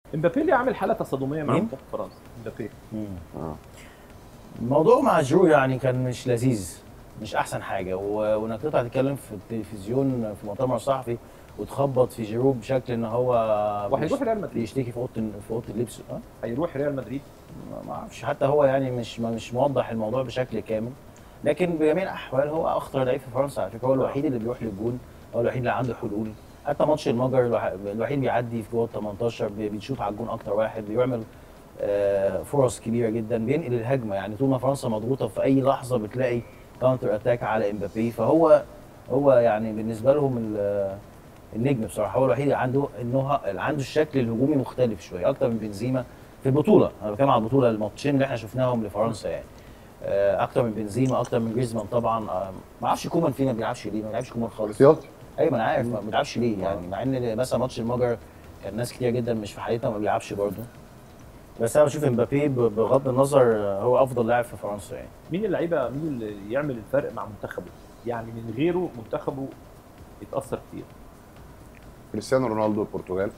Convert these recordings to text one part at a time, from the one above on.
امبابي اللي عامل حاله تصادميه مع مين؟ منتخب فرنسا امبابي اه الموضوع مع جرو يعني كان مش لذيذ مش احسن حاجه و- وانك تطلع تتكلم في التلفزيون في مؤتمر صحفي وتخبط في جيرو بشكل ان هو وهيروح بيش- ريال مدريد بيشتكي في اوضه في اوضه اللبس اه هيروح ريال مدريد ما- ما اعرفش حتى هو يعني مش ما- مش موضح الموضوع بشكل كامل لكن بجميع الاحوال هو اخطر لعيب في فرنسا على فكره هو الوحيد اللي بيروح للجون هو الوحيد اللي عنده حلول حتى ماتش المجر الوح- الوحيد بيعدي في جوه ال 18 بي- بيشوط على الجون اكتر واحد بيعمل آه، فرص كبيره جدا بينقل الهجمه يعني طول ما فرنسا مضغوطه في اي لحظه بتلاقي كاونتر اتاك على امبابي فهو هو يعني بالنسبه لهم ال- النجم بصراحه هو الوحيد اللي عنده انه اللي عنده الشكل الهجومي مختلف شويه اكتر من بنزيما في البطوله انا بتكلم على البطوله الماتشين اللي احنا شفناهم لفرنسا يعني آه، اكتر من بنزيما اكتر من جريزمان طبعا آه، ما اعرفش كومان فينا ما بيلعبش ليه ما بيلعبش كومان خالص احتياطي ايوه ما انا عارف ما بيلعبش ليه يعني مع ان مثلا ماتش المجر كان ناس كتير جدا مش في حالتها ما بيلعبش برضه بس انا بشوف امبابي ب- بغض النظر آه، هو افضل لاعب في فرنسا يعني مين اللعيبه مين اللي يعمل الفرق مع منتخبه يعني من غيره منتخبه يتاثر كتير كريستيانو رونالدو البرتغال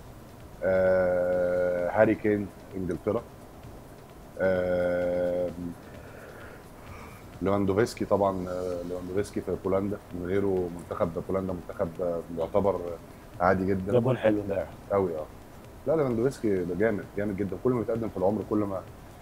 آه هاري كين انجلترا آه ليفاندوفسكي طبعا آه، ليفاندوفسكي في بولندا من غيره منتخب بولندا منتخب آه، يعتبر عادي جدا جاب جول حلو امبارح قوي اه لا ليفاندوفسكي ده جامد جامد جدا كل ما بيتقدم في العمر كل ما